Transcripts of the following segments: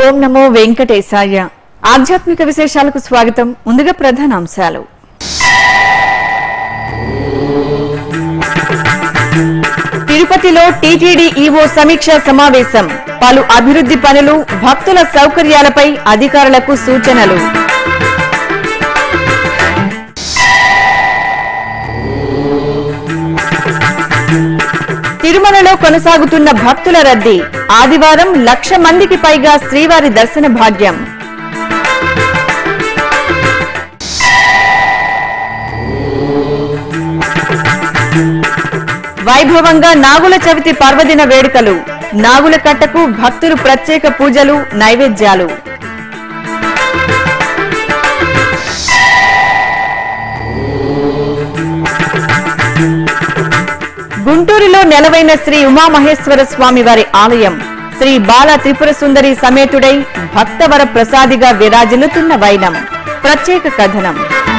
ఓం నమో వెంకటేశాయ ఆధ్యాత్మిక విశేషాలకు స్వాగతం ముందుగా ప్రధాన అంశాలు తిరుపతిలో టీటీడీ ఈవో సమీక్షా సమావేశం పలు అభివృద్ధి పనులు భక్తుల సౌకర్యాలపై అధికారులకు సూచనలు తిరుమలలో కొనసాగుతున్న భక్తుల రద్దీ ఆదివారం లక్ష మందికి పైగా శ్రీవారి దర్శన భాగ్యం వైభవంగా నాగుల చవితి పర్వదిన వేడుకలు నాగుల కట్టకు భక్తులు ప్రత్యేక పూజలు నైవేద్యాలు గుంటూరులో నెలవైన శ్రీ ఉమామహేశ్వర స్వామి వారి ఆలయం శ్రీ బాల త్రిపుర సుందరి సమేతుడై భక్తవర ప్రసాదిగా విరాజిల్లుతున్న వైనం ప్రత్యేక కథనం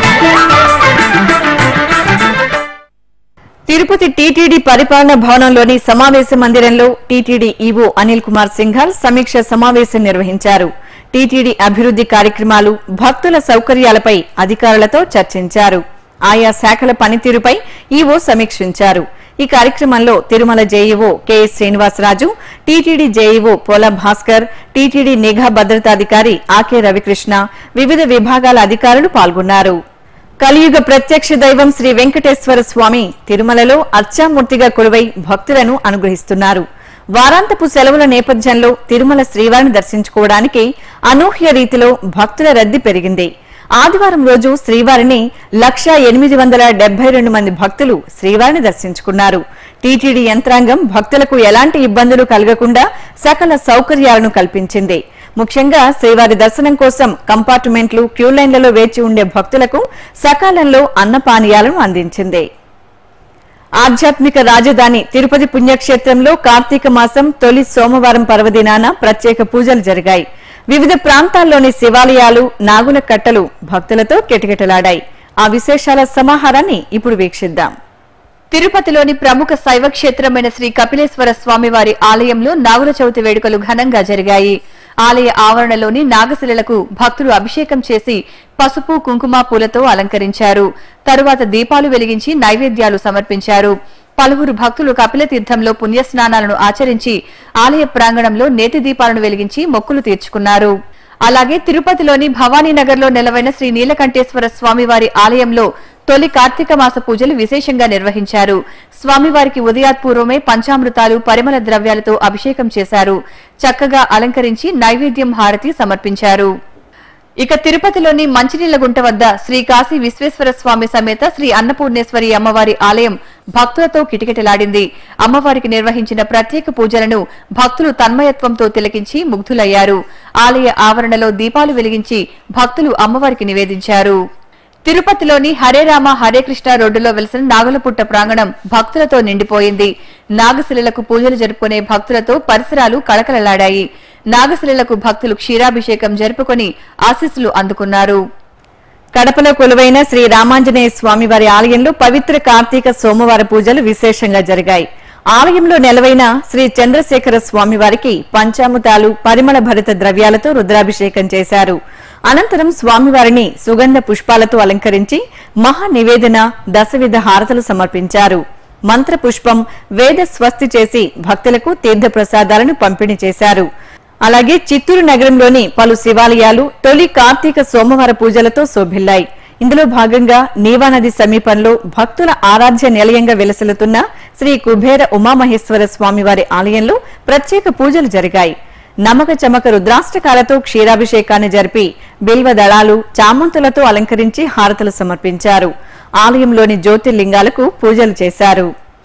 తిరుపతి టీటీడీ పరిపాలన భవనంలోని సమావేశ మందిరంలో టీటీడీ ఈవో అనిల్ కుమార్ సింఘాల్ సమీక్ష సమావేశం నిర్వహించారు టీటీడీ అభివృద్ధి కార్యక్రమాలు భక్తుల సౌకర్యాలపై అధికారులతో చర్చించారు ఆయా శాఖల పనితీరుపై ఈవో సమీక్షించారు ఈ కార్యక్రమంలో Tirumala JEO K S Srinivasaraju TTD JEO Pola Bhaskar TTD నిఘా భద్రతాధికారి ఆకే రవికృష్ణ వివిధ విభాగాల అధికారులు పాల్గొన్నారు కలియుగ ప్రత్యక్ష దైవం శ్రీ వెంకటేశ్వర స్వామి తిరుమలలో అర్చామూర్తిగా కొలువై భక్తులను అనుగ్రహిస్తున్నారు వారాంతపు సెలవుల నేపథ్యంలో తిరుమల శ్రీవారిని దర్శించుకోవడానికి అనూహ్య రీతిలో భక్తుల రద్దీ పెరిగింది ఆదివారం రోజు శ్రీవారిని లక్ష ఎనిమిది వందల డెబ్బై రెండు మంది భక్తులు శ్రీవారిని దర్శించుకున్నారు టీటీడీ యంత్రాంగం భక్తులకు ఎలాంటి ఇబ్బందులు కలగకుండా సకల సౌకర్యాలను కల్పించింది ముఖ్యంగా శ్రీవారి దర్శనం కోసం కంపార్ట్మెంట్లు క్యూ లైన్లలో వేచి ఉండే భక్తులకు సకాలంలో అన్నపానీయాలను అందించింది ఆధ్యాత్మిక రాజధాని తిరుపతి పుణ్యక్షేత్రంలో కార్తీక మాసం తొలి సోమవారం పర్వదినాన ప్రత్యేక పూజలు జరిగాయి వివిధ ప్రాంతాల్లోని శివాలయాలు నాగుల కట్టలు భక్తులతో కిటకిటలాడాయి ఆ విశేషాల సమాహారాన్ని ఇప్పుడు వీక్షిద్దాం తిరుపతిలోని ప్రముఖ శైవ క్షేత్రమైన శ్రీ కపిలేశ్వర స్వామివారి ఆలయంలో నాగుల చవితి వేడుకలు ఘనంగా జరిగాయి ఆలయ ఆవరణలోని నాగశిలలకు భక్తులు అభిషేకం చేసి పసుపు కుంకుమ పూలతో అలంకరించారు తరువాత దీపాలు వెలిగించి నైవేద్యాలు సమర్పించారు పలువురు భక్తులు కపిల తీర్థంలో పుణ్యస్నానాలను ఆచరించి ఆలయ ప్రాంగణంలో నేతి దీపాలను వెలిగించి మొక్కులు తీర్చుకున్నారు అలాగే తిరుపతిలోని భవానీనగర్లో నెలవైన శ్రీ నీలకంఠేశ్వర స్వామివారి ఆలయంలో తొలి కార్తీక మాస పూజలు విశేషంగా నిర్వహించారు స్వామివారికి ఉదయాత్పూర్వమే పంచామృతాలు పరిమళ ద్రవ్యాలతో అభిషేకం చేశారు చక్కగా అలంకరించి నైవేద్యం హారతి సమర్పించారు ఇక తిరుపతిలోని మంచినీళ్లగుంట వద్ద శ్రీ కాశీ విశ్వేశ్వర స్వామి సమేత శ్రీ అన్నపూర్ణేశ్వరి అమ్మవారి ఆలయం భక్తులతో కిటకిటలాడింది అమ్మవారికి నిర్వహించిన ప్రత్యేక పూజలను భక్తులు తన్మయత్వంతో తిలకించి ముగ్ధులయ్యారు ఆలయ ఆవరణలో దీపాలు వెలిగించి భక్తులు అమ్మవారికి నివేదించారు తిరుపతిలోని హరే రామ హరే కృష్ణ రోడ్డులో వెలిసిన నాగులపుట్ట ప్రాంగణం భక్తులతో నిండిపోయింది నాగశిలలకు పూజలు జరుపుకునే భక్తులతో పరిసరాలు కళకళలాడాయి నాగశిలలకు భక్తులు క్షీరాభిషేకం జరుపుకొని ఆశీస్సులు అందుకున్నారు కడపలో కొలువైన శ్రీ రామాంజనేయ స్వామి వారి ఆలయంలో పవిత్ర కార్తీక సోమవార పూజలు విశేషంగా జరిగాయి ఆలయంలో నెలవైన శ్రీ చంద్రశేఖర స్వామి వారికి పంచామృతాలు పరిమళ భరిత ద్రవ్యాలతో రుద్రాభిషేకం చేశారు అనంతరం స్వామివారిని సుగంధ పుష్పాలతో అలంకరించి మహా నివేదన దశవిధ హారతలు సమర్పించారు మంత్ర పుష్పం వేద స్వస్తి చేసి భక్తులకు తీర్థ ప్రసాదాలను పంపిణీ చేశారు అలాగే చిత్తూరు నగరంలోని పలు శివాలయాలు తొలి కార్తీక సోమవార పూజలతో శోభిల్లాయి ఇందులో భాగంగా నీవానది సమీపంలో భక్తుల ఆరాధ్య నిలయంగా వెలసిల్లుతున్న శ్రీ కుబేర ఉమామహేశ్వర స్వామివారి ఆలయంలో ప్రత్యేక పూజలు జరిగాయి నమక చమక రుద్రాష్టకాలతో క్షీరాభిషేకాన్ని జరిపి బిల్వ దళాలు చామంతులతో అలంకరించి హారతలు సమర్పించారు ఆలయంలోని జ్యోతిర్లింగాలకు పూజలు చేశారు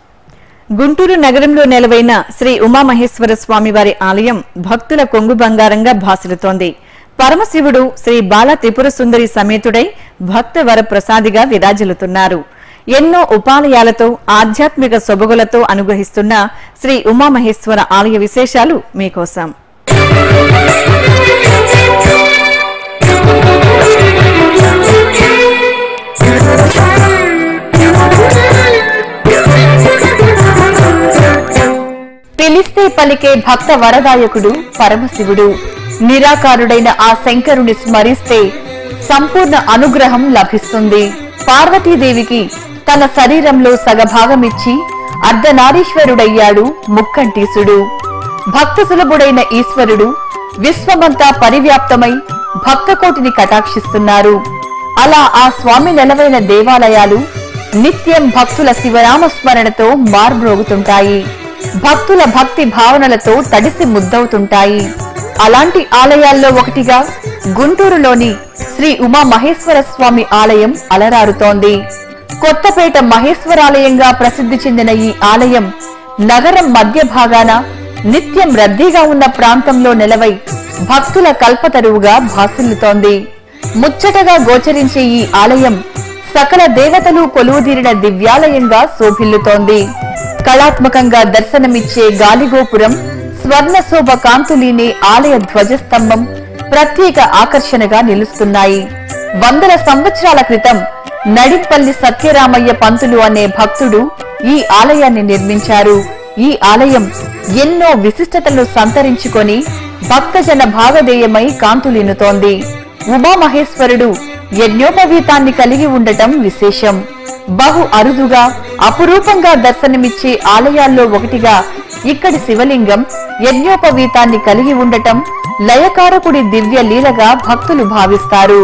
గుంటూరు నగరంలో నెలవైన శ్రీ ఉమామహేశ్వర స్వామివారి ఆలయం భక్తుల కొంగు బంగారంగా భాసిల్లుతోంది పరమశివుడు శ్రీ బాల త్రిపుర సుందరి సమేతుడై భక్త వర ప్రసాదిగా విరాజిల్లుతున్నారు ఎన్నో ఉపాలయాలతో ఆధ్యాత్మిక సొబగులతో అనుగ్రహిస్తున్న శ్రీ ఉమామహేశ్వర ఆలయ విశేషాలు మీకోసం పిలిస్తే పలికే భక్త వరదాయకుడు పరమశివుడు నిరాకారుడైన ఆ శంకరుని స్మరిస్తే సంపూర్ణ అనుగ్రహం లభిస్తుంది పార్వతీదేవికి తన శరీరంలో సగభాగమిచ్చి అర్ధనారీశ్వరుడయ్యాడు ముక్కంటీసుడు భక్త సులభుడైన ఈశ్వరుడు విశ్వమంతా పరివ్యాప్తమై భక్తకోటిని కటాక్షిస్తున్నారు అలా ఆ స్వామి నెలవైన దేవాలయాలు నిత్యం భక్తుల శివనామ స్మరణతో మార్బ్రోగుతుంటాయి భక్తుల భక్తి భావనలతో తడిసి ముద్దవుతుంటాయి అలాంటి ఆలయాల్లో ఒకటిగా గుంటూరులోని శ్రీ ఉమా మహేశ్వర స్వామి ఆలయం అలరారుతోంది కొత్తపేట మహేశ్వరాలయంగా ప్రసిద్ధి చెందిన ఈ ఆలయం నగరం మధ్య భాగాన నిత్యం రద్దీగా ఉన్న ప్రాంతంలో నెలవై భక్తుల కల్పతరువుగా భాసిల్లుతోంది ముచ్చటగా గోచరించే ఈ ఆలయం సకల దేవతలు కొలువుదీరిన దివ్యాలయంగా శోభిల్లుతోంది కళాత్మకంగా దర్శనమిచ్చే గాలిగోపురం స్వర్ణ శోభ కాంతులీనే ఆలయ ధ్వజస్తంభం ప్రత్యేక ఆకర్షణగా నిలుస్తున్నాయి వందల సంవత్సరాల క్రితం నడింపల్లి సత్యరామయ్య పంతులు అనే భక్తుడు ఈ ఆలయాన్ని నిర్మించారు ఈ ఆలయం ఎన్నో విశిష్టతలను సంతరించుకొని భక్తజన భాగధేయమై కాంతులీనుతోంది ఉమామహేశ్వరుడు యజ్ఞోపవీతాన్ని కలిగి ఉండటం విశేషం బహు అరుదుగా అపురూపంగా దర్శనమిచ్చే ఆలయాల్లో ఒకటిగా ఇక్కడి శివలింగం యజ్ఞోపవీతాన్ని కలిగి ఉండటం లయకారకుడి దివ్య లీలగా భక్తులు భావిస్తారు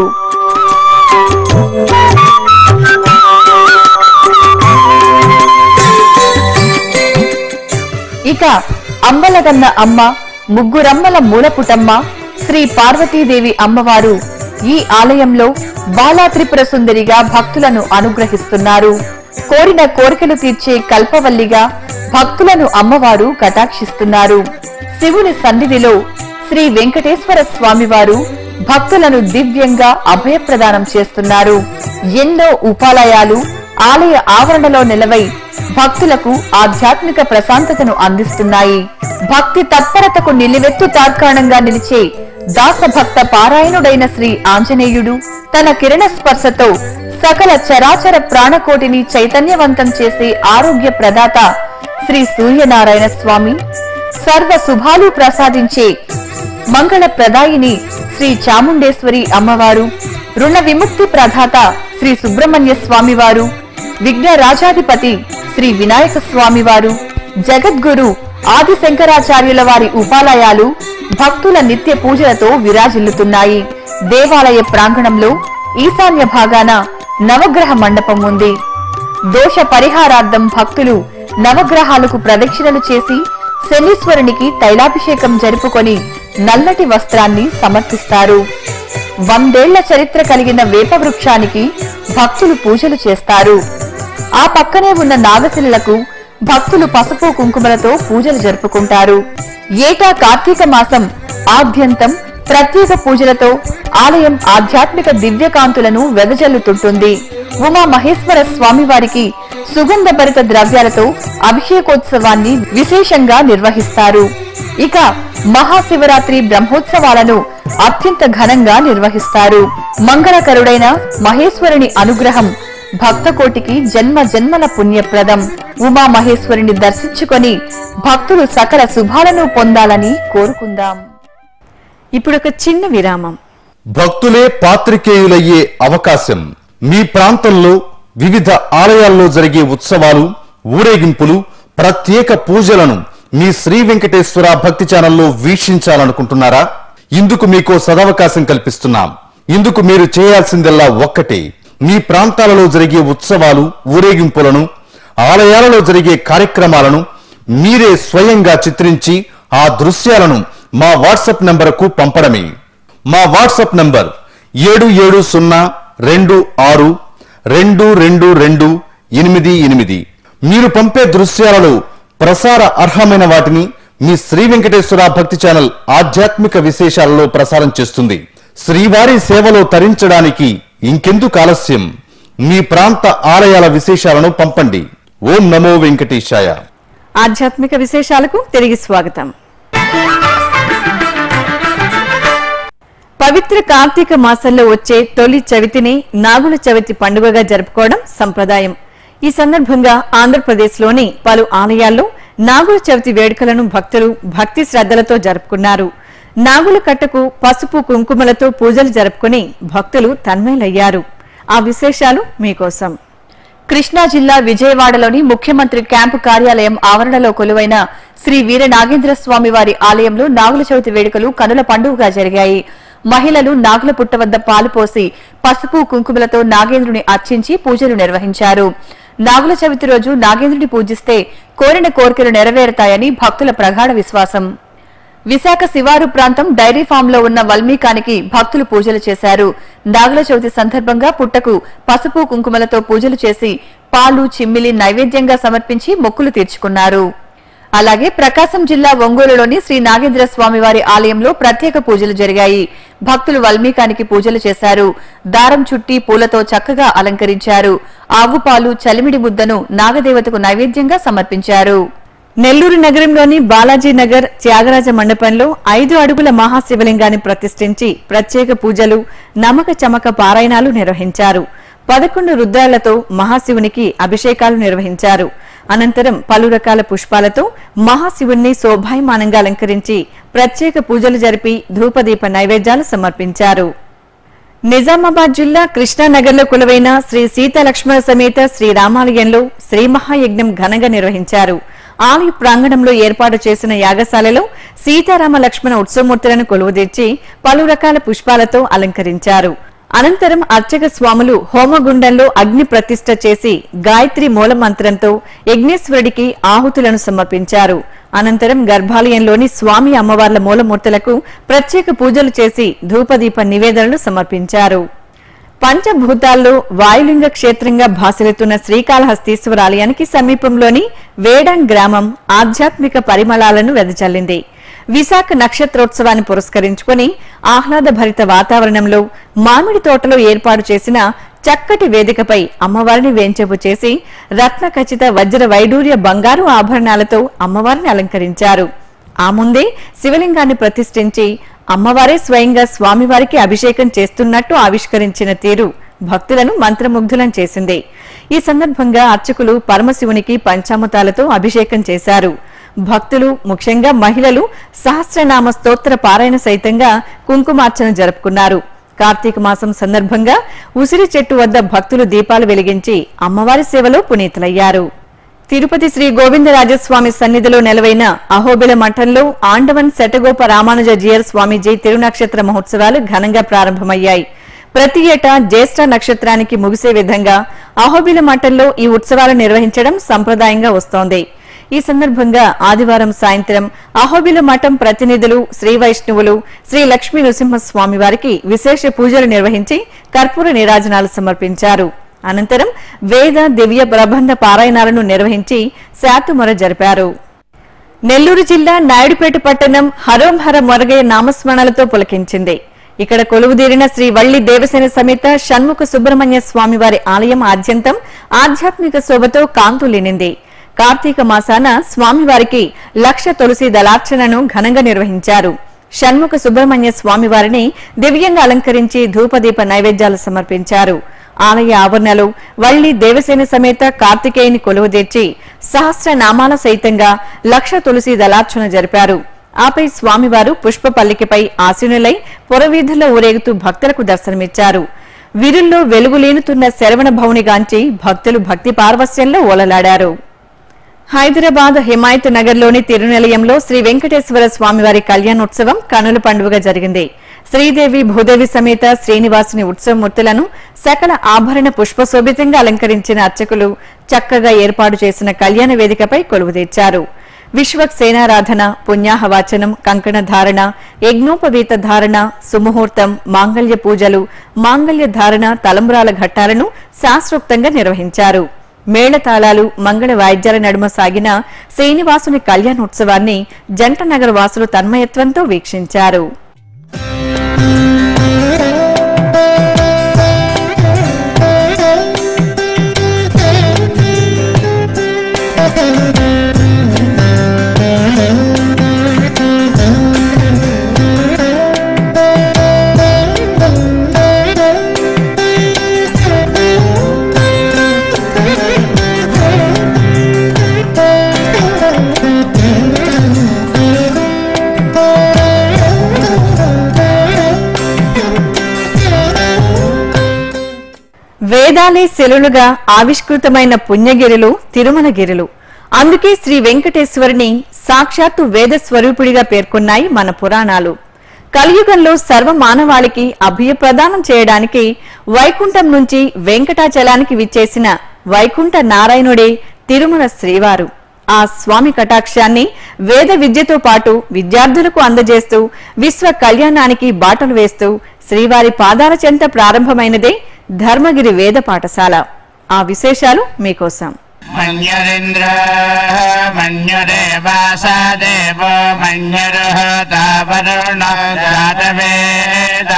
ఇక అంబలగన్న అమ్మ ముగ్గురమ్మల మూలపుటమ్మ శ్రీ పార్వతీదేవి అమ్మవారు ఈ ఆలయంలో బాలా త్రిపుర సుందరిగా భక్తులను అనుగ్రహిస్తున్నారు కోరిన కోరికలు తీర్చే కల్పవల్లిగా భక్తులను అమ్మవారు కటాక్షిస్తున్నారు శివుని సన్నిధిలో శ్రీ వెంకటేశ్వర స్వామివారు భక్తులను దివ్యంగా అభయప్రదానం చేస్తున్నారు ఎన్నో ఉపాలయాలు ఆలయ ఆవరణలో నిలవై భక్తులకు ఆధ్యాత్మిక ప్రశాంతతను అందిస్తున్నాయి భక్తి తత్పరతకు నిలివెత్తు తార్కాణంగా నిలిచే దాసభక్త పారాయణుడైన శ్రీ ఆంజనేయుడు తన కిరణ స్పర్శతో సకల చరాచర ప్రాణకోటిని చైతన్యవంతం చేసే ఆరోగ్య ప్రదాత శ్రీ సూర్యనారాయణ స్వామి సర్వ శుభాలు ప్రసాదించే మంగళ ప్రదాయిని శ్రీ చాముండేశ్వరి అమ్మవారు రుణ విముక్తి ప్రదాత శ్రీ సుబ్రహ్మణ్య స్వామివారు విఘ్న రాజాధిపతి శ్రీ వినాయక స్వామివారు జగద్గురు ఆది శంకరాచార్యుల వారి ఉపాలయాలు భక్తుల నిత్య పూజలతో విరాజిల్లుతున్నాయి దేవాలయ ప్రాంగణంలో ఈశాన్య భాగాన నవగ్రహ మండపం ఉంది దోష పరిహారార్థం భక్తులు నవగ్రహాలకు ప్రదక్షిణలు చేసి శనీశ్వరునికి తైలాభిషేకం జరుపుకొని నల్లటి వస్త్రాన్ని సమర్పిస్తారు వందేళ్ల చరిత్ర కలిగిన వేప వృక్షానికి భక్తులు పూజలు చేస్తారు ఆ పక్కనే ఉన్న నాగశిలకు భక్తులు పసుపు కుంకుమలతో పూజలు జరుపుకుంటారు ఏటా కార్తీక మాసం ఆద్యంతం ప్రత్యేక పూజలతో ఆలయం ఆధ్యాత్మిక దివ్యకాంతులను వెదజల్లుతుంటుంది ఉమా మహేశ్వర స్వామివారికి సుగంధ భరిత ద్రవ్యాలతో అభిషేకోత్సవాన్ని విశేషంగా నిర్వహిస్తారు ఇక మహాశివరాత్రి బ్రహ్మోత్సవాలను అత్యంత ఘనంగా నిర్వహిస్తారు మంగళకరుడైన మహేశ్వరుని అనుగ్రహం భక్తకోటికి జన్మ జన్మల పుణ్యప్రదం ఉమా మహేశ్వరుని దర్శించుకొని భక్తులు సకల శుభాలను పొందాలని కోరుకుందాం ఇప్పుడు ఒక చిన్న విరామం భక్తులే పాత్రికేయులయ్యే అవకాశం మీ ప్రాంతంలో వివిధ ఆలయాల్లో జరిగే ఉత్సవాలు ఊరేగింపులు ప్రత్యేక పూజలను మీ శ్రీ వెంకటేశ్వర భక్తి ఛానల్లో వీక్షించాలనుకుంటున్నారా ఇందుకు మీకో సదవకాశం కల్పిస్తున్నాం ఇందుకు మీరు చేయాల్సిందల్లా ఒక్కటే మీ ప్రాంతాలలో జరిగే ఉత్సవాలు ఊరేగింపులను ఆలయాలలో జరిగే కార్యక్రమాలను మీరే స్వయంగా చిత్రించి ఆ దృశ్యాలను మా వాట్సాప్ నంబరుకు పంపడమే మా వాట్సాప్ నంబర్ ఏడు ఏడు సున్నా రెండు ఆరు రెండు రెండు రెండు ఎనిమిది ఎనిమిది మీరు పంపే దృశ్యాలలో ప్రసార అర్హమైన వాటిని మీ శ్రీ వెంకటేశ్వర భక్తి ఛానల్ ఆధ్యాత్మిక విశేషాలలో ప్రసారం చేస్తుంది శ్రీవారి సేవలో తరించడానికి ఇంకెందుకు ఆలస్యం మీ ప్రాంత ఆలయాల విశేషాలను పంపండి ఓం నమో వెంకటేశాయ ఆధ్యాత్మిక విశేషాలకు తిరిగి స్వాగతం పవిత్ర కార్తీక మాసంలో వచ్చే తొలి చవితిని నాగుల చవితి పండుగగా జరుపుకోవడం సంప్రదాయం ఈ సందర్భంగా ఆంధ్రప్రదేశ్లోని పలు ఆలయాల్లో నాగుల చవితి వేడుకలను భక్తులు భక్తి శ్రద్ధలతో జరుపుకున్నారు నాగుల కట్టకు పసుపు కుంకుమలతో పూజలు జరుపుకుని భక్తులు తన్మయులయ్యారు ఆ విశేషాలు మీకోసం కృష్ణా జిల్లా విజయవాడలోని ముఖ్యమంత్రి క్యాంపు కార్యాలయం ఆవరణలో కొలువైన శ్రీ వీర నాగేంద్ర స్వామి వారి ఆలయంలో నాగుల చవితి వేడుకలు కనుల పండుగగా జరిగాయి మహిళలు నాగుల పుట్ట వద్ద పాలు పోసి పసుపు కుంకుమలతో నాగేంద్రుని అర్చించి పూజలు నిర్వహించారు నాగుల చవితి రోజు నాగేంద్రుని పూజిస్తే కోరిన కోరికలు నెరవేరుతాయని భక్తుల ప్రగాఢ విశ్వాసం విశాఖ శివారు ప్రాంతం డైరీ ఫామ్ లో ఉన్న వల్మీకానికి భక్తులు పూజలు చేశారు నాగుల చవితి సందర్భంగా పుట్టకు పసుపు కుంకుమలతో పూజలు చేసి పాలు చిమ్మిలి నైవేద్యంగా సమర్పించి మొక్కులు తీర్చుకున్నారు అలాగే ప్రకాశం జిల్లా ఒంగోలులోని శ్రీ నాగేంద్ర స్వామివారి ఆలయంలో ప్రత్యేక పూజలు జరిగాయి భక్తులు వల్మీకానికి పూజలు చేశారు దారం చుట్టి పూలతో చక్కగా అలంకరించారు ఆవు పాలు చలిమిడి ముద్దను నాగదేవతకు నైవేద్యంగా సమర్పించారు నెల్లూరు నగరంలోని బాలాజీ నగర్ త్యాగరాజ మండపంలో ఐదు అడుగుల మహాశివలింగాన్ని ప్రతిష్ఠించి ప్రత్యేక పూజలు నమక చమక పారాయణాలు నిర్వహించారు పదకొండు రుద్రాలతో మహాశివునికి అభిషేకాలు నిర్వహించారు అనంతరం పలు రకాల పుష్పాలతో మహాశివుణ్ణి శోభాయమానంగా అలంకరించి ప్రత్యేక పూజలు జరిపి ధూపదీప నైవేద్యాలు సమర్పించారు నిజామాబాద్ జిల్లా కృష్ణానగర్లో కొలువైన శ్రీ సీతాలక్ష్మణ సమేత శ్రీ రామాలయంలో శ్రీ మహాయజ్ఞం ఘనంగా నిర్వహించారు ఆలయ ప్రాంగణంలో ఏర్పాటు చేసిన యాగశాలలో సీతారామ లక్ష్మణ ఉత్సవమూర్తులను కొలువుదీర్చి పలు రకాల పుష్పాలతో అలంకరించారు అనంతరం అర్చక స్వాములు హోమగుండంలో అగ్ని ప్రతిష్ఠ చేసి గాయత్రి మూలమంత్రంతో యజ్ఞేశ్వరుడికి ఆహుతులను సమర్పించారు అనంతరం గర్భాలయంలోని స్వామి అమ్మవార్ల మూలమూర్తులకు ప్రత్యేక పూజలు చేసి ధూపదీప నివేదనలు సమర్పించారు పంచభూతాల్లో వాయులింగ క్షేత్రంగా భాసిల్లుతున్న శ్రీకాళహస్తీశ్వర ఆలయానికి సమీపంలోని వేడాన్ గ్రామం ఆధ్యాత్మిక పరిమళాలను వెదజల్లింది విశాఖ నక్షత్రోత్సవాన్ని పురస్కరించుకుని ఆహ్లాదభరిత వాతావరణంలో మామిడి తోటలో ఏర్పాటు చేసిన చక్కటి వేదికపై అమ్మవారిని వేంచెపు చేసి రత్న ఖచ్చిత వజ్ర వైడూర్య బంగారు ఆభరణాలతో అమ్మవారిని అలంకరించారు ఆ ముందే శివలింగాన్ని ప్రతిష్ఠించి అమ్మవారే స్వయంగా స్వామివారికి అభిషేకం చేస్తున్నట్టు ఆవిష్కరించిన తీరు భక్తులను మంత్రముగ్ధులను చేసింది ఈ సందర్భంగా అర్చకులు పరమశివునికి పంచామృతాలతో అభిషేకం చేశారు భక్తులు ముఖ్యంగా మహిళలు సహస్రనామ స్తోత్ర పారాయణ సైతంగా కుంకుమార్చన జరుపుకున్నారు కార్తీక మాసం సందర్భంగా ఉసిరి చెట్టు వద్ద భక్తులు దీపాలు వెలిగించి అమ్మవారి సేవలో పునీతులయ్యారు తిరుపతి శ్రీ గోవిందరాజస్వామి సన్నిధిలో నెలవైన అహోబిల మఠంలో ఆండవన్ శటగోప రామానుజ జియర్ స్వామీజీ తిరునక్షత్ర మహోత్సవాలు ఘనంగా ప్రారంభమయ్యాయి ప్రతి ఏటా జ్యేష్ఠ నక్షత్రానికి ముగిసే విధంగా అహోబిల మఠంలో ఈ ఉత్సవాలు నిర్వహించడం సంప్రదాయంగా వస్తోంది ఈ సందర్భంగా ఆదివారం సాయంత్రం అహోబిల మఠం ప్రతినిధులు శ్రీ వైష్ణవులు శ్రీ లక్ష్మీ నృసింహస్వామి వారికి విశేష పూజలు నిర్వహించి కర్పూర నీరాజనాలు సమర్పించారు అనంతరం వేద దివ్య ప్రబంధ పారాయణాలను నిర్వహించి శాతుమొర జరిపారు నెల్లూరు జిల్లా నాయుడుపేట పట్టణం హరోం హర మొరగయ్య నామస్మరణలతో పులకించింది ఇక్కడ కొలువుదీరిన శ్రీ వల్లి దేవసేన సమేత షణ్ముఖ సుబ్రహ్మణ్య స్వామి వారి ఆలయం ఆద్యంతం ఆధ్యాత్మిక శోభతో కాంతులీనింది కార్తీక మాసాన స్వామివారికి లక్ష తులసి దళార్చనను ఘనంగా నిర్వహించారు షణ్ముఖ సుబ్రహ్మణ్య స్వామివారిని దివ్యంగా అలంకరించి ధూపదీప నైవేద్యాలు సమర్పించారు ఆలయ ఆవరణలో వల్లి దేవసేన సమేత కార్తికేయుని కొలువుదీర్చి సహస్ర నామాల సైతంగా లక్ష తులసి దళార్చన జరిపారు ఆపై స్వామివారు పుష్ప పల్లికపై ఆసీనులై పురవీధుల్లో ఊరేగుతూ భక్తులకు దర్శనమిచ్చారు వీరుల్లో వెలుగులేనుతున్న శరవణ భవునిగాంచి భక్తులు భక్తి పార్వస్యంలో ఓలలాడారు హైదరాబాద్ హిమాయత్ నగర్లోని తిరునిలయంలో శ్రీ వెంకటేశ్వర స్వామివారి కళ్యాణోత్సవం కనుల పండుగగా జరిగింది శ్రీదేవి భూదేవి సమేత శ్రీనివాసుని ఉత్సవమూర్తులను సకల ఆభరణ పుష్పశోభితంగా అలంకరించిన అర్చకులు చక్కగా ఏర్పాటు చేసిన కళ్యాణ వేదికపై కొలువుదీర్చారు విశ్వక్ సేనారాధన పుణ్యాహవాచనం కంకణ ధారణ యజ్ఞోపవీత ధారణ సుముహూర్తం మాంగళ్య పూజలు మాంగళ్య ధారణ తలంబ్రాల ఘట్టాలను శాస్త్రోక్తంగా నిర్వహించారు మేళతాళాలు మంగళ వాయిద్యాల నడుమ సాగిన శ్రీనివాసుని కళ్యాణోత్సవాన్ని జంట నగర వాసులు తన్మయత్వంతో వీక్షించారు Thank you. వేదాలే శిలులుగా ఆవిష్కృతమైన పుణ్యగిరులు తిరుమలగిరులు అందుకే శ్రీ వెంకటేశ్వరుని సాక్షాత్తు వేద స్వరూపుడిగా పేర్కొన్నాయి మన పురాణాలు కలియుగంలో సర్వ మానవాళికి అభయప్రదానం చేయడానికి వైకుంఠం నుంచి వెంకటాచలానికి విచ్చేసిన వైకుంఠ నారాయణుడే తిరుమల శ్రీవారు ఆ స్వామి కటాక్షాన్ని వేద విద్యతో పాటు విద్యార్థులకు అందజేస్తూ విశ్వ కళ్యాణానికి బాటలు వేస్తూ శ్రీవారి పాదాల చెంత ప్రారంభమైనదే ధర్మగిరి వేద పాఠశాల ఆ విశేషాలు మీకోసం మన్యరింద్ర మన్యురేవాస దేవో మన్యురుః తావరుణ జాతవేద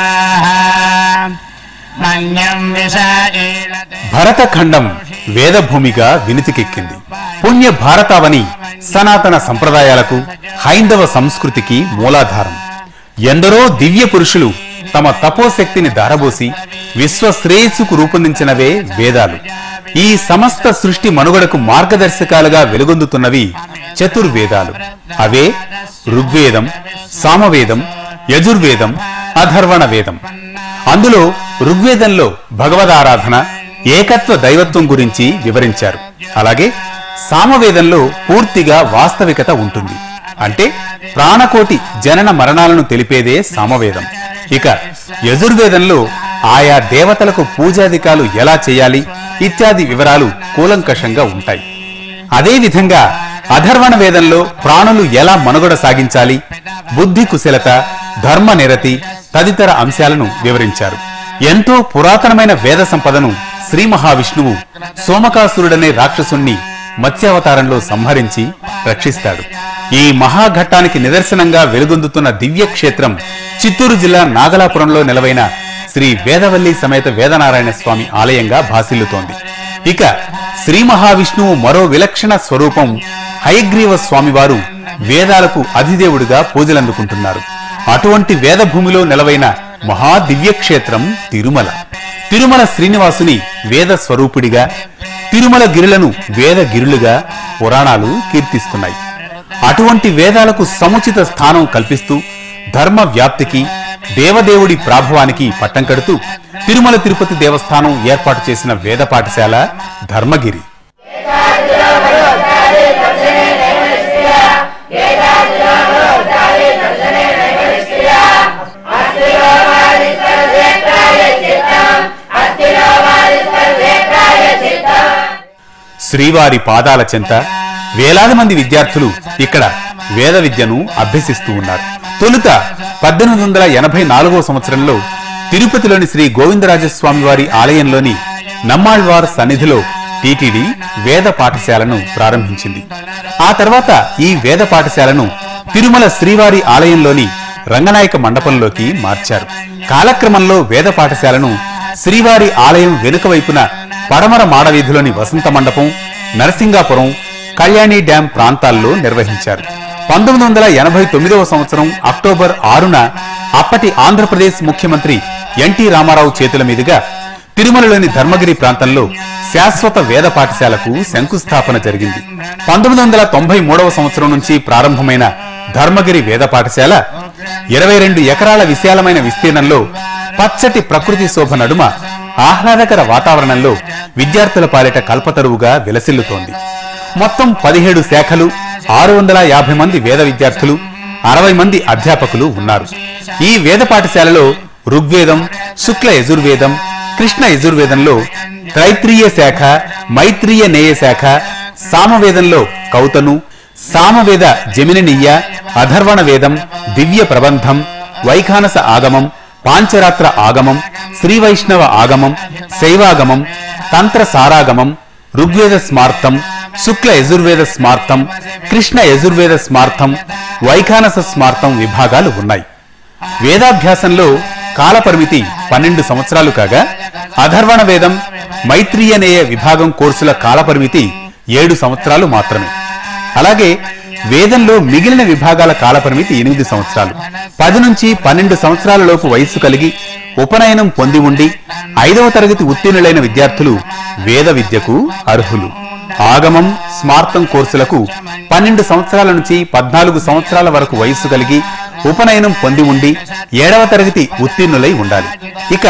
మన్యం విషాయిలతే భరతఖండం వేదభూమిగా వినితికెక్కింది పుణ్య భారతావని సనాతన సంప్రదాయాలకు హైందవ సంస్కృతికి మూలాధారం ఎందరో దివ్య పురుషులు తమ తపోశక్తిని దారబోసి విశ్వ శ్రేయస్సుకు రూపొందించినవే వేదాలు ఈ సమస్త సృష్టి మనుగడకు మార్గదర్శకాలుగా వెలుగొందుతున్నవి చతుర్వేదాలు అవే ఋగ్వేదం సామవేదం యజుర్వేదం అధర్వణ వేదం అందులో ఋగ్వేదంలో భగవదారాధన ఏకత్వ దైవత్వం గురించి వివరించారు అలాగే సామవేదంలో పూర్తిగా వాస్తవికత ఉంటుంది అంటే ప్రాణకోటి జనన మరణాలను తెలిపేదే సామవేదం ఇక యజుర్వేదంలో ఆయా దేవతలకు పూజాధికాలు ఎలా చేయాలి ఇత్యాది వివరాలు కూలంకషంగా ఉంటాయి అదే విధంగా అధర్వణ వేదంలో ప్రాణులు ఎలా మనుగడ సాగించాలి బుద్ధి కుశలత ధర్మ నిరతి తదితర అంశాలను వివరించారు ఎంతో పురాతనమైన వేద సంపదను శ్రీ మహావిష్ణువు సోమకాసురుడనే రాక్షసుణ్ణి మత్స్యావతారంలో సంహరించి రక్షిస్తాడు ఈ మహాఘట్టానికి నిదర్శనంగా వెలుగొందుతున్న దివ్య క్షేత్రం చిత్తూరు జిల్లా నాగలాపురంలో నెలవైన శ్రీ వేదవల్లి సమేత వేదనారాయణ స్వామి ఆలయంగా భాసిల్లుతోంది ఇక శ్రీ మహావిష్ణువు మరో విలక్షణ స్వరూపం హయగ్రీవ స్వామివారు వేదాలకు అధిదేవుడిగా పూజలందుకుంటున్నారు అటువంటి వేదభూమిలో నెలవైన మహా దివ్య క్షేత్రం తిరుమల తిరుమల శ్రీనివాసుని వేద స్వరూపుడిగా తిరుమల గిరులను వేద గిరులుగా పురాణాలు కీర్తిస్తున్నాయి అటువంటి వేదాలకు సముచిత స్థానం కల్పిస్తూ ధర్మ వ్యాప్తికి దేవదేవుడి ప్రాభవానికి పట్టం కడుతూ తిరుమల తిరుపతి దేవస్థానం ఏర్పాటు చేసిన వేద పాఠశాల ధర్మగిరి శ్రీవారి పాదాల చెంత వేలాది మంది విద్యార్థులు ఇక్కడ వేద విద్యను అభ్యసిస్తూ ఉన్నారు తొలుత పద్దెనిమిది వందల ఎనభై నాలుగో సంవత్సరంలో తిరుపతిలోని శ్రీ గోవిందరాజస్వామి వారి ఆలయంలోని నమ్మాళ్వార్ సన్నిధిలో టీటీడీ వేద పాఠశాలను ప్రారంభించింది ఆ తర్వాత ఈ వేద పాఠశాలను తిరుమల శ్రీవారి ఆలయంలోని రంగనాయక మండపంలోకి మార్చారు కాలక్రమంలో వేద పాఠశాలను శ్రీవారి ఆలయం వెనుక వైపున పడమర మాడవీధిలోని వసంత మండపం నరసింగాపురం కళ్యాణి డ్యాం ప్రాంతాల్లో నిర్వహించారు పంతొమ్మిది వందల ఎనభై తొమ్మిదవ సంవత్సరం అక్టోబర్ ఆరున అప్పటి ఆంధ్రప్రదేశ్ ముఖ్యమంత్రి ఎన్టీ రామారావు చేతుల మీదుగా తిరుమలలోని ధర్మగిరి ప్రాంతంలో శాశ్వత వేద పాఠశాలకు శంకుస్థాపన జరిగింది పంతొమ్మిది వందల తొంభై మూడవ సంవత్సరం నుంచి ప్రారంభమైన ధర్మగిరి వేద పాఠశాల ఇరవై రెండు ఎకరాల విశాలమైన విస్తీర్ణంలో పచ్చటి ప్రకృతి శోభ నడుమ ఆహ్లాదకర వాతావరణంలో విద్యార్థుల పాలిట కల్పతరువుగా విలసిల్లుతోంది మొత్తం పదిహేడు శాఖలు ఆరు వందల యాభై మంది వేద విద్యార్థులు అరవై మంది అధ్యాపకులు ఉన్నారు ఈ వేద పాఠశాలలో ఋగ్వేదం శుక్ల యజుర్వేదం కృష్ణ యజుర్వేదంలో త్రైత్రీయ శాఖ మైత్రీయ నేయ శాఖ సామవేదంలో కౌతను సామవేద జమినినీయ అధర్వణ వేదం దివ్య ప్రబంధం వైఖానస ఆగమం పాంచరాత్ర ఆగమం శ్రీ వైష్ణవ ఆగమం శైవాగమం తంత్ర సారాగమం ఋగ్వేద స్మార్థం శుక్ల యజుర్వేద స్మార్థం కృష్ణ యజుర్వేద స్మార్థం వైఖానస స్మార్థం విభాగాలు ఉన్నాయి వేదాభ్యాసంలో కాలపరిమితి పన్నెండు సంవత్సరాలు కాగా అధర్వణ వేదం మైత్రీయనేయ విభాగం కోర్సుల కాలపరిమితి ఏడు సంవత్సరాలు మాత్రమే అలాగే వేదంలో మిగిలిన విభాగాల కాలపరిమితి ఎనిమిది సంవత్సరాలు పది నుంచి పన్నెండు సంవత్సరాల లోపు వయస్సు కలిగి ఉపనయనం పొంది ఉండి ఐదవ తరగతి ఉత్తీర్ణులైన విద్యార్థులు వేద విద్యకు అర్హులు ఆగమం స్మార్థం కోర్సులకు పన్నెండు సంవత్సరాల నుంచి పద్నాలుగు సంవత్సరాల వరకు వయస్సు కలిగి ఉపనయనం పొంది ఉండి ఏడవ తరగతి ఉత్తీర్ణులై ఉండాలి ఇక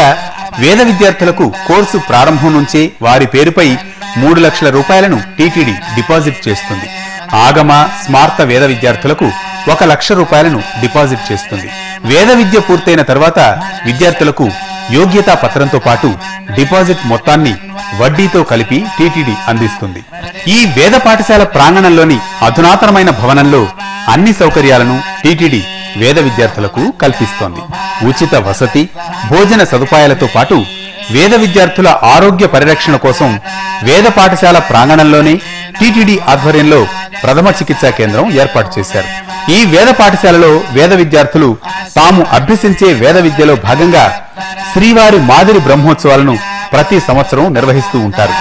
వేద విద్యార్థులకు కోర్సు ప్రారంభం నుంచే వారి పేరుపై మూడు లక్షల రూపాయలను టీటీడీ డిపాజిట్ చేస్తుంది ఆగమ స్మార్త వేద విద్యార్థులకు ఒక లక్ష రూపాయలను డిపాజిట్ చేస్తుంది వేద విద్య పూర్తయిన తర్వాత విద్యార్థులకు యోగ్యతా పత్రంతో పాటు డిపాజిట్ మొత్తాన్ని వడ్డీతో కలిపి టీటీడీ అందిస్తుంది ఈ వేద పాఠశాల ప్రాంగణంలోని అధునాతనమైన భవనంలో అన్ని సౌకర్యాలను టీటీడీ వేద విద్యార్థులకు కల్పిస్తోంది ఉచిత వసతి భోజన సదుపాయాలతో పాటు వేద విద్యార్థుల ఆరోగ్య పరిరక్షణ కోసం వేద పాఠశాల ప్రాంగణంలోనే టీటీడీ ఆధ్వర్యంలో ప్రథమ చికిత్సా కేంద్రం ఏర్పాటు చేశారు ఈ వేద పాఠశాలలో వేద విద్యార్థులు తాము అభ్యసించే వేద విద్యలో భాగంగా శ్రీవారి మాదిరి బ్రహ్మోత్సవాలను ప్రతి సంవత్సరం నిర్వహిస్తూ ఉంటారు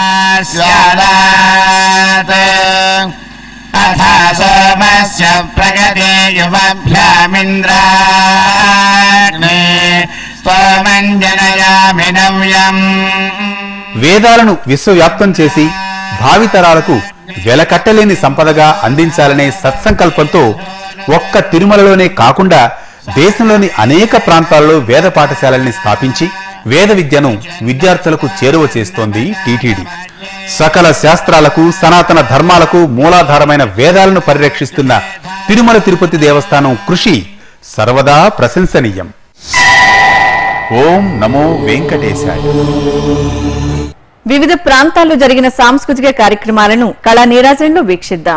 स्यादात् अथा सोमस्य प्रगते युवभ्यामिन्द्राग्ने स्वमञ्जनयामि नव्यम् వేదాలను విశ్వవ్యాప్తం చేసి భావితరాలకు వెలకట్టలేని సంపదగా అందించాలనే సత్సంకల్పంతో ఒక్క తిరుమలలోనే కాకుండా దేశంలోని అనేక ప్రాంతాల్లో వేద పాఠశాలల్ని స్థాపించి వేద విద్యను విద్యార్థులకు చేరువ చేస్తోంది టీటీడీ సకల శాస్త్రాలకు సనాతన ధర్మాలకు మూలాధారమైన వేదాలను పరిరక్షిస్తున్న తిరుమల తిరుపతి దేవస్థానం కృషి సర్వదా ప్రశంసనీయం ఓం నమో వెంకటేశాయ వివిధ ప్రాంతాల్లో జరిగిన సాంస్కృతిక కార్యక్రమాలను కళా నీరాజనంలో వీక్షిద్దాం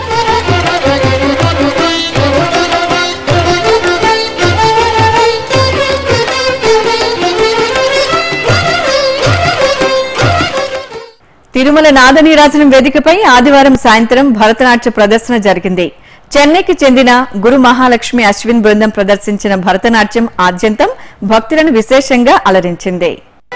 తిరుమల నాద నీరాజనం వేదికపై ఆదివారం సాయంత్రం భరతనాట్య ప్రదర్శన జరిగింది చెన్నైకి చెందిన గురు మహాలక్ష్మి అశ్విన్ బృందం ప్రదర్శించిన భరతనాట్యం ఆద్యంతం భక్తులను విశేషంగా అలరించింది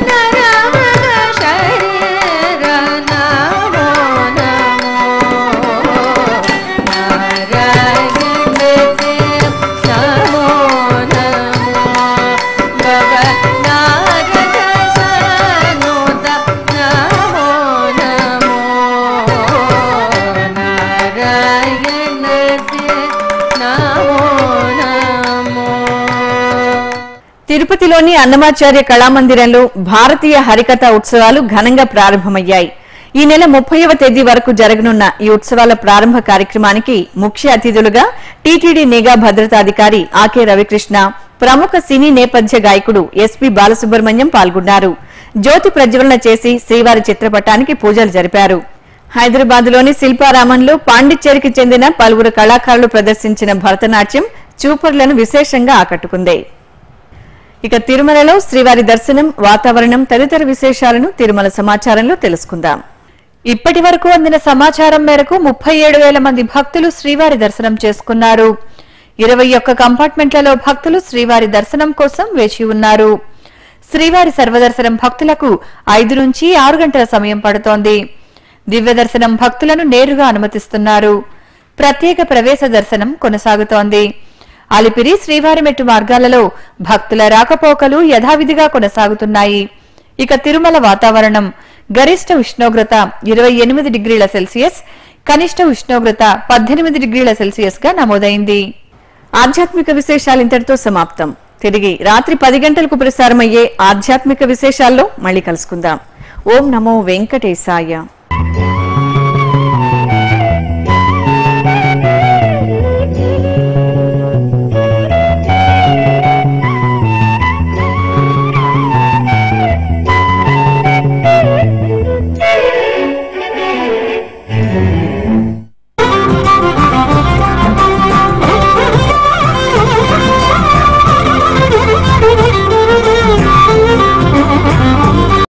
తిరుపతిలోని అన్నమాచార్య కళామందిరంలో భారతీయ హరికథ ఉత్సవాలు ఘనంగా ప్రారంభమయ్యాయి ఈ నెల ముప్పైవ తేదీ వరకు జరగనున్న ఈ ఉత్సవాల ప్రారంభ కార్యక్రమానికి ముఖ్య అతిథులుగా టీటీడీ నిఘా భద్రతాధికారి ఆకే రవికృష్ణ ప్రముఖ సినీ నేపథ్య గాయకుడు ఎస్పీ బాలసుబ్రహ్మణ్యం పాల్గొన్నారు జ్యోతి ప్రజ్వలన చేసి శ్రీవారి చిత్రపటానికి పూజలు జరిపారు హైదరాబాద్ లోని శిల్పారామంలో పాండిచ్చేరికి చెందిన పలువురు కళాకారులు ప్రదర్శించిన భరతనాట్యం చూపర్లను విశేషంగా ఆకట్టుకుంది ఇక తిరుమలలో శ్రీవారి దర్శనం వాతావరణం తదితర విశేషాలను తిరుమల సమాచారంలో తెలుసుకుందాం ఇప్పటి వరకు అందిన సమాచారం మేరకు ముప్పై ఏడు వేల మంది భక్తులు శ్రీవారి దర్శనం చేసుకున్నారు ఇరవై ఒక్క కంపార్ట్మెంట్లలో భక్తులు శ్రీవారి దర్శనం కోసం వేచి ఉన్నారు శ్రీవారి సర్వదర్శనం భక్తులకు ఐదు నుంచి ఆరు గంటల సమయం పడుతోంది దివ్య దర్శనం భక్తులను నేరుగా అనుమతిస్తున్నారు ప్రత్యేక ప్రవేశ దర్శనం కొనసాగుతోంది అలిపిరి శ్రీవారి మెట్టు మార్గాలలో భక్తుల రాకపోకలు యథావిధిగా కొనసాగుతున్నాయి ఇక తిరుమల వాతావరణం గరిష్ట ఉష్ణోగ్రత ఇరవై ఎనిమిది డిగ్రీల సెల్సియస్ కనిష్ట ఉష్ణోగ్రత పద్దెనిమిది డిగ్రీల సెల్సియస్ గా నమోదైంది ఆధ్యాత్మిక విశేషాలు ఇంతటితో సమాప్తం తిరిగి రాత్రి పది గంటలకు ప్రసారమయ్యే ఆధ్యాత్మిక విశేషాల్లో మళ్ళీ కలుసుకుందాం ఓం నమో వెంకటేశాయ